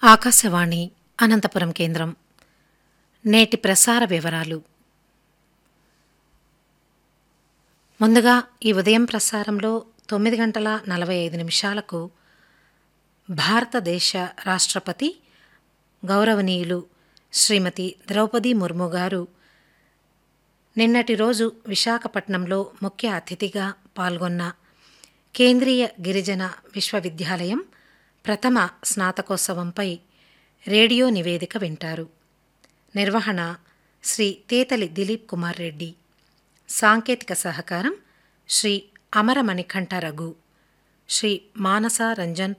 ఆకాశవాణి అనంతపురం కేంద్రం నేటి ప్రసార వివరాలు ముందుగా ఈ ఉదయం ప్రసారంలో తొమ్మిది గంటల నలభై ఐదు నిమిషాలకు భారతదేశ రాష్ట్రపతి గౌరవనీయులు శ్రీమతి ద్రౌపది ముర్ము గారు నిన్నటి రోజు విశాఖపట్నంలో ముఖ్య అతిథిగా పాల్గొన్న కేంద్రీయ గిరిజన విశ్వవిద్యాలయం ప్రథమ స్నాతకోత్సవంపై రేడియో నివేదిక వింటారు నిర్వహణ శ్రీ తేతలి దిలీప్ కుమార్ రెడ్డి సాంకేతిక సహకారం శ్రీ అమరమణికంఠ రఘు శ్రీ మానస రంజన్